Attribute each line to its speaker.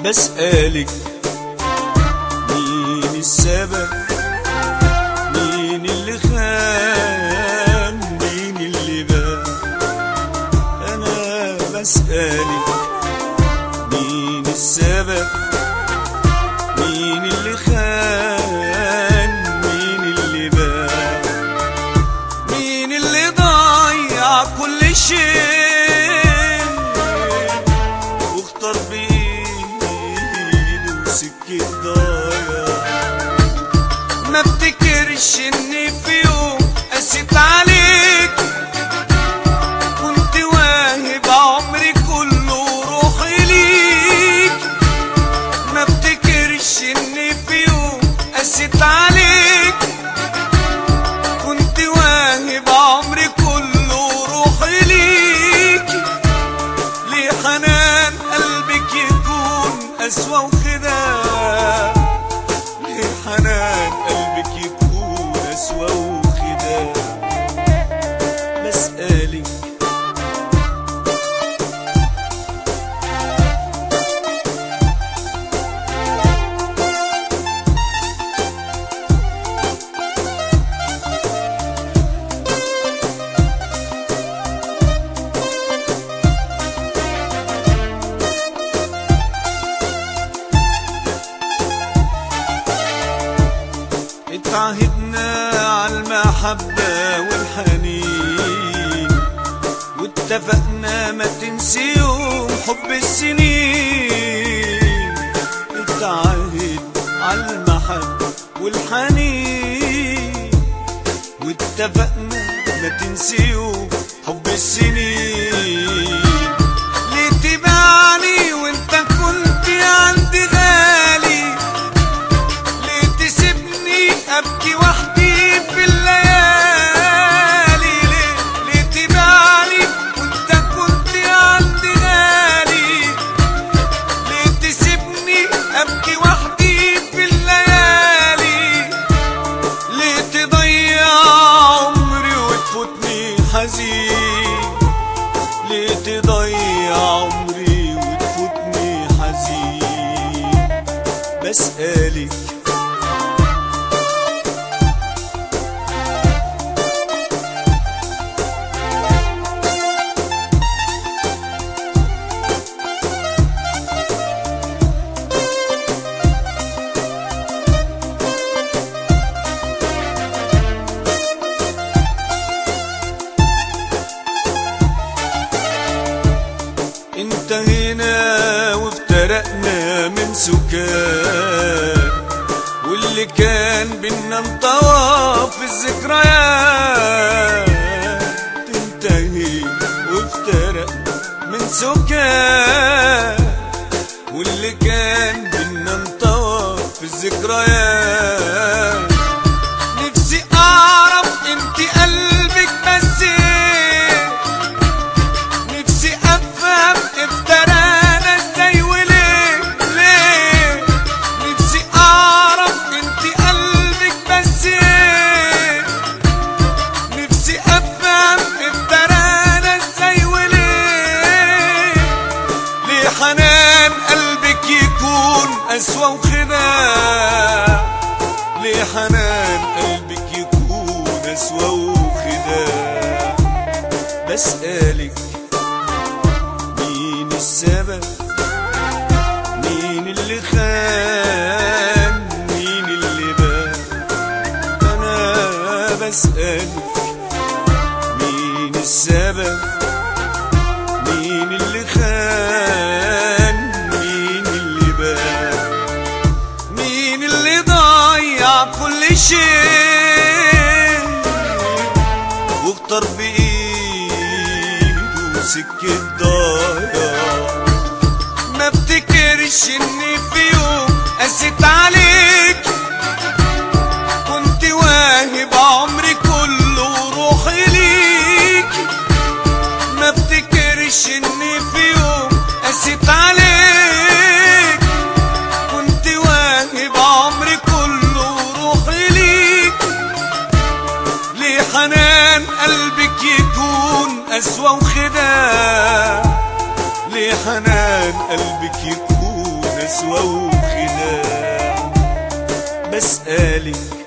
Speaker 1: بسألك مين السبب مين اللي خان مين اللي بان انا بسألك مين السبب مين اللي خان مين اللي بان مين اللي ضيع كل شيء واختار بايده سكة ضايع ما افتكرش اني في يوم قسيت عليك كنت واهب عمري كله روحي ليك ما افتكرش اني في يوم قسيت عليك كنت واهب عمري كله روحي ليك ليه حنان قلبك يكون أسوأ وخداع ليه حنان قلبك يكون أسوأ وخداع بسألك اتعهدنا على المحبة والحنين واتفقنا ما تنسي يوم حب السنين اتعهد على المحبة والحنين واتفقنا ما تنسي يوم حب السنين ليه تبعني وانت كنت عندي غالي ليه تسيبني ابكي وحدي في الليالي ليه ليه تبعني وانت كنت عندي غالي ليه تسيبني ابكي وحدي في الليالي ليه تضيع عمري وتفوتني حزين ليه تضيع عمري وتفوتني حزين بسألك انتهينا وافترقنا من سكان واللي كان بينا انطوى في الذكريات انتهي وافترقنا من سكان واللي كان بينا انطوى في الذكريات نفسي اعرف انت قلبك بس ايه نفسي افهم افترانا ازاي وليه ليه نفسي اعرف انت قلبك بس ايه نفسي افهم افترانا ازاي وليه ليه حنان قلبك يكون اسوأ وخداع ليه حنان قلبك يكون اسوأ وخداع بسألك مين السبب مين اللي خان مين اللي بان انا بسألك مين السبب مين اللي خان مين اللي بان مين اللي ضيع كل شيء واختار بايده سكة ضايع ما افتكرش اني في يوم قسيت عليك كنت واهب عمري كله روحي ليك ما افتكرش اني في يوم قسيت عليك كنت واهب عمري كله روحي ليك ليه حنان قلبك يكون أسوأ وخداع ليه حنان قلبك يكون قسوة وخداع بسألك